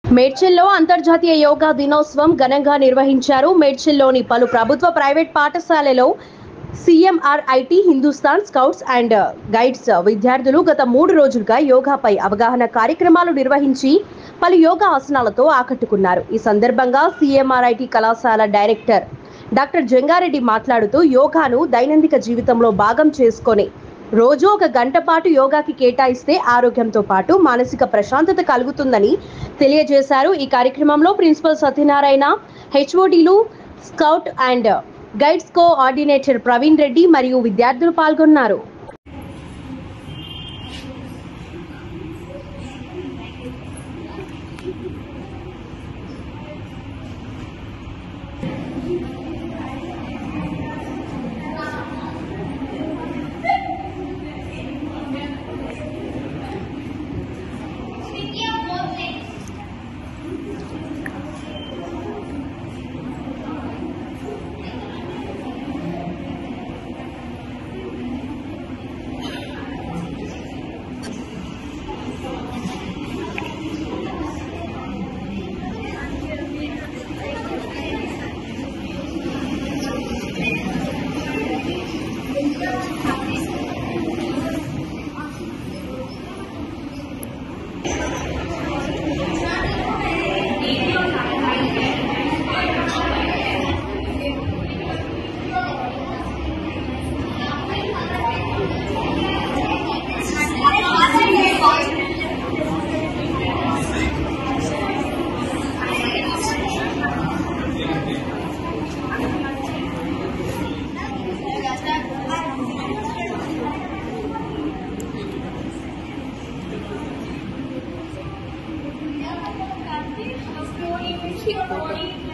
మేడ్చల్లో అంతర్జాతీయ యోగా దినోత్సవం ఘనంగా నిర్వహించారు మేడ్చల్లోని పలు ప్రభుత్వ ప్రైవేట్ పాఠశాలలో CMRIT Hindustan scouts and guides విద్యార్థులు గత మూడు రోజులుగా యోగాపై అవగాహన కార్యక్రమాలు నిర్వహించి పలు యోగా ఆసనాలతో ఆకట్టుకున్నారు ఈ సందర్భంగా సిఎంఆర్ఐటి కళాశాల డైరెక్టర్ డాక్టర్ జంగారెడ్డి మాట్లాడుతూ యోగాను దైనందిక జీవితంలో భాగం చేసుకొని రోజు ఒక గంట పాటు యోగాకి కేటాయిస్తే ఆరోగ్యంతో పాటు మానసిక ప్రశాంతత కలుగుతుందని తెలియజేశారు ఈ కార్యక్రమంలో ప్రిన్సిపల్ సత్యనారాయణ హెచ్ఓడీలు scout and guides coordinator Praveen Reddy మరియు విద్యార్థులు పాల్గొన్నారు Your body